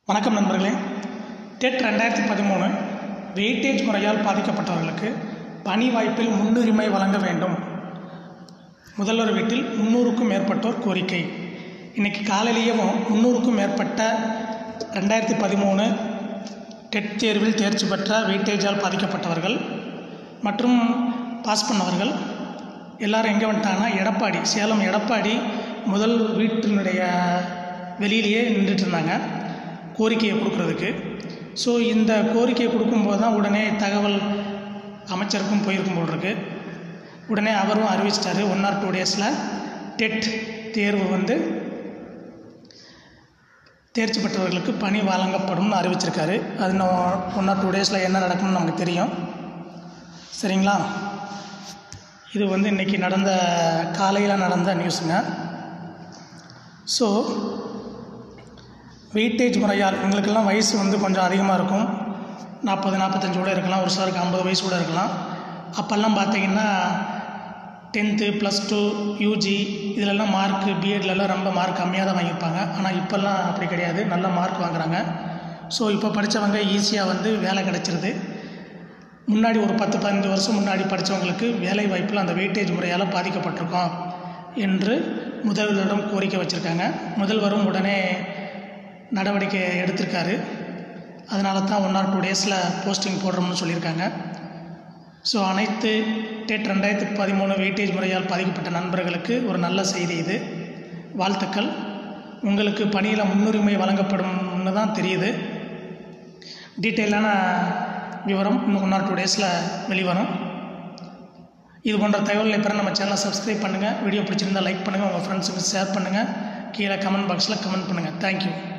வணக்கம் நண்பர்களே டெட் ரெண்டாயிரத்தி பதிமூணு வெயிட்டேஜ் முறையால் பாதிக்கப்பட்டவர்களுக்கு பணி வாய்ப்பில் முன்னுரிமை வழங்க வேண்டும் முதல்வர் வீட்டில் முந்நூறுக்கும் மேற்பட்டோர் கோரிக்கை இன்றைக்கி காலையிலேயும் முந்நூறுக்கும் மேற்பட்ட ரெண்டாயிரத்தி பதிமூணு டெட் தேர்வில் தேர்ச்சி பெற்ற வெயிட்டேஜால் பாதிக்கப்பட்டவர்கள் மற்றும் பாஸ் பண்ணவர்கள் எல்லாரும் எங்கே வந்துட்டாங்கன்னா எடப்பாடி சேலம் எடப்பாடி முதல் வீட்டினுடைய வெளியிலேயே நின்றுட்டு இருந்தாங்க கோரிக்கையை கொடுக்குறதுக்கு ஸோ இந்த கோரிக்கையை கொடுக்கும்போது தான் உடனே தகவல் அமைச்சருக்கும் போயிருக்கும் போல் இருக்கு உடனே அவரும் அறிவிச்சிட்டாரு ஒன் ஆர் டூ டேஸில் டெட் தேர்வு வந்து தேர்ச்சி பெற்றவர்களுக்கு பணி வழங்கப்படும்னு அறிவிச்சிருக்காரு அது இன்னும் ஒன் ஆர் டூ டேஸில் என்ன நடக்கும்னு நமக்கு தெரியும் சரிங்களா இது வந்து இன்றைக்கி நடந்த காலையில் நடந்த நியூஸுங்க ஸோ வெயிட்டேஜ் முறையால் எங்களுக்கெல்லாம் வயசு வந்து கொஞ்சம் அதிகமாக இருக்கும் நாற்பது நாற்பத்தஞ்சு கூட இருக்கலாம் ஒரு சிலருக்கு ஐம்பது வயசு கூட இருக்கலாம் அப்போல்லாம் பார்த்தீங்கன்னா டென்த்து ப்ளஸ் டூ யூஜி இதிலெல்லாம் மார்க்கு பிஎட்லலாம் ரொம்ப மார்க் கம்மியாக தான் வாங்கியிருப்பாங்க ஆனால் இப்போல்லாம் அப்படி கிடையாது நல்ல மார்க் வாங்குறாங்க ஸோ இப்போ படித்தவங்க ஈஸியாக வந்து வேலை கிடச்சிருது முன்னாடி ஒரு பத்து பதினஞ்சு வருஷம் முன்னாடி படித்தவங்களுக்கு வேலை வாய்ப்பில் அந்த வெயிட்டேஜ் முறையால் பாதிக்கப்பட்டிருக்கோம் என்று முதல்வரிடம் கோரிக்கை வச்சுருக்காங்க முதல்வரும் உடனே நடவடிக்கை எடுத்திருக்காரு அதனால தான் ஒன் ஆர் டூ டேஸில் போஸ்டிங் போடுறோம்னு சொல்லியிருக்காங்க ஸோ அனைத்து டெட் ரெண்டாயிரத்தி பதிமூணு வெயிட்டேஜ் முறையால் பாதிக்கப்பட்ட நண்பர்களுக்கு ஒரு நல்ல செய்தி இது வாழ்த்துக்கள் உங்களுக்கு பணியில் முன்னுரிமை வழங்கப்படும்னு தான் தெரியுது டீட்டெயிலான விவரம் இன்னும் ஒன் ஆர் டூ டேஸில் வெளிவரும் இது போன்ற தகவல்களை பெற நம்ம சேனலை சப்ஸ்கிரைப் பண்ணுங்கள் வீடியோ பிடிச்சிருந்தால் லைக் பண்ணுங்கள் உங்கள் ஃப்ரெண்ட்ஸுக்கு ஷேர் பண்ணுங்கள் கீழே கமெண்ட் பாக்ஸில் கமெண்ட் பண்ணுங்கள் தேங்க்யூ